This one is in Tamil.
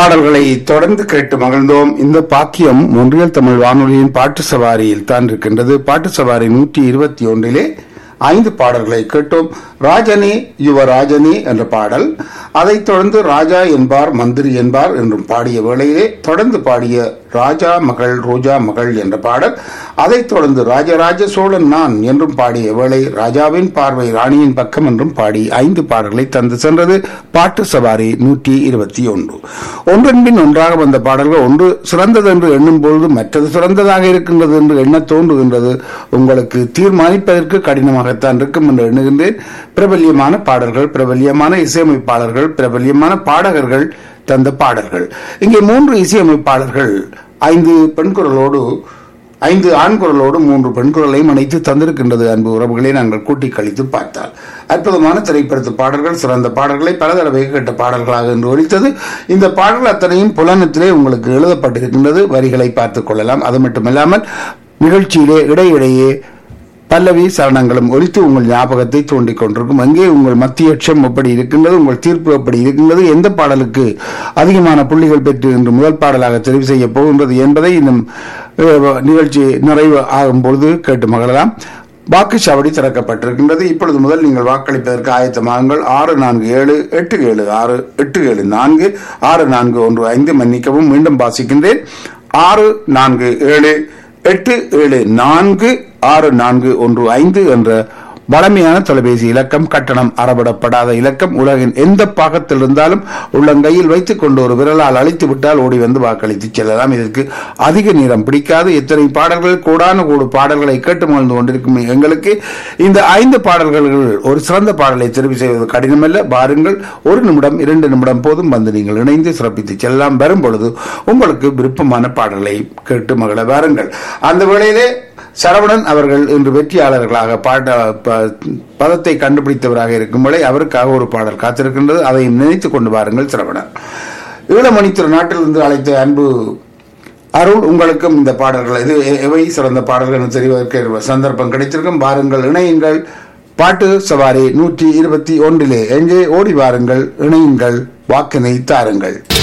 பாடல்களை தொடர்ந்து கேட்டு மகிழ்ந்தோம் இந்த பாக்கியம் ஒன்றியல் தமிழ் வானொலியின் பாட்டு சவாரியில் தான் இருக்கின்றது பாட்டு சவாரி நூற்றி இருபத்தி ஒன்றிலே ஐந்து பாடல்களை கேட்டோம் ராஜனே யுவ ராஜனே என்ற பாடல் அதைத் தொடர்ந்து ராஜா என்பார் மந்திரி என்பார் என்றும் பாடிய வேளையிலே தொடர்ந்து பாடிய ராஜா மகள் ரோஜா மகள் என்ற பாடல் அதைத் தொடர்ந்து ராஜராஜ சோழன் நான் என்றும் பாடிய வேளை ராஜாவின் பார்வை ராணியின் பக்கம் என்றும் பாடி ஐந்து பாடல்களை தந்து சென்றது பாட்டு சவாரி நூற்றி இருபத்தி ஒன்று ஒன்றன் பின் ஒன்றாக வந்த பாடல்கள் ஒன்று சிறந்தது என்று எண்ணும் பொழுது மற்றது சிறந்ததாக இருக்கின்றது என்று எண்ண தோன்றுகின்றது உங்களுக்கு தீர்மானிப்பதற்கு கடினமாகத்தான் இருக்கும் என்று எண்ணுகின்றேன் பிரபல்யமான பாடல்கள் பிரபல்யமான இசையமைப்பாளர்கள் பிரபல்யமான பாடகர்கள் தந்த பாடல்கள் இங்கே மூன்று இசையமைப்பாளர்கள் ஐந்து பெண் குரலோடு ஐந்து ஆண் குரலோடு மூன்று பெண் குரலையும் இணைத்து தந்திருக்கின்றது அன்பு உறவுகளை நாங்கள் கூட்டி கழித்து பார்த்தால் அற்புதமான திரைப்படத்து பாடல்கள் சிறந்த பாடல்களை பல தடவை கேட்ட பாடல்களாக என்று ஒலித்தது இந்த பாடல்கள் அத்தனையும் புலனத்திலே உங்களுக்கு எழுதப்பட்டிருக்கின்றது வரிகளை பார்த்துக் கொள்ளலாம் அது மட்டுமில்லாமல் நிகழ்ச்சியிலே இடையிடையே பல்லவி சரணங்களும் ஒலித்து உங்கள் ஞாபகத்தை தூண்டிக் கொண்டிருக்கும் அங்கே உங்கள் மத்தியட்சம் எப்படி இருக்கின்றது உங்கள் தீர்ப்பு எப்படி இருக்கின்றது எந்த பாடலுக்கு அதிகமான புள்ளிகள் பெற்று இன்று முதல் பாடலாக தெரிவு செய்ய போகின்றது என்பதை இன்னும் அஹ், நிகழ்ச்சி நிறைவு ஆகும் பொழுது கேட்டு மகிழலாம் வாக்குச்சாவடி திறக்கப்பட்டிருக்கின்றது இப்பொழுது முதல் நீங்கள் வாக்களிப்பதற்கு ஆயத்தமாகுங்கள் ஆறு நான்கு ஏழு எட்டு ஏழு ஆறு எட்டு ஏழு நான்கு ஆறு நான்கு ஒன்று ஐந்து மன்னிக்கவும் மீண்டும் வாசிக்கின்றேன் ஆறு நான்கு ஏழு எட்டு ஏழு நான்கு ஆறு நான்கு ஒன்று ஐந்து என்ற வளமையான தொலைபேசி இலக்கம் கட்டணம் அறவிடப்படாத இலக்கம் உலகின் எந்த பாகத்தில் இருந்தாலும் உள்ளங்கையில் வைத்துக் கொண்டு ஒரு விரலால் அழித்து விட்டால் ஓடி வந்து வாக்களித்து செல்லலாம் இதற்கு அதிக நேரம் பிடிக்காது எத்தனை பாடல்கள் கூடான கூடு பாடல்களை கேட்டு மகிழ்ந்து கொண்டிருக்கும் எங்களுக்கு இந்த ஐந்து பாடல்கள் ஒரு சிறந்த பாடலை தெரிவு செய்வது கடினமல்ல பாருங்கள் ஒரு நிமிடம் இரண்டு நிமிடம் போதும் வந்து நீங்கள் இணைந்து சிறப்பித்து செல்லலாம் வரும் பொழுது உங்களுக்கு விருப்பமான பாடலை கேட்டு மகிழ வாருங்கள் அந்த வேளையிலே சரவணன் அவர்கள் இன்று வெற்றியாளர்களாக பாட்ட ப- பதத்தை கண்டுபிடித்தவராக இருக்கும் வரை அவருக்காக ஒரு பாடல் காத்திருக்கின்றது அதையும் நினைத்துக் கொண்டு வாருங்கள் சரவணன் ஈழமணி திருநாட்டிலிருந்து அழைத்த அன்பு அருள் உங்களுக்கும் இந்த பாடல்கள் இது எ- எவை சிறந்த பாடல்கள் என்று தெரிவதற்கு சந்தர்ப்பம் கிடைத்திருக்கும் வாருங்கள் இணையுங்கள் பாட்டு சவாரி நூற்றி இருபத்தி ஒன்றிலே எங்கே ஓடி வாருங்கள் இணையுங்கள் வாக்கினை தாருங்கள்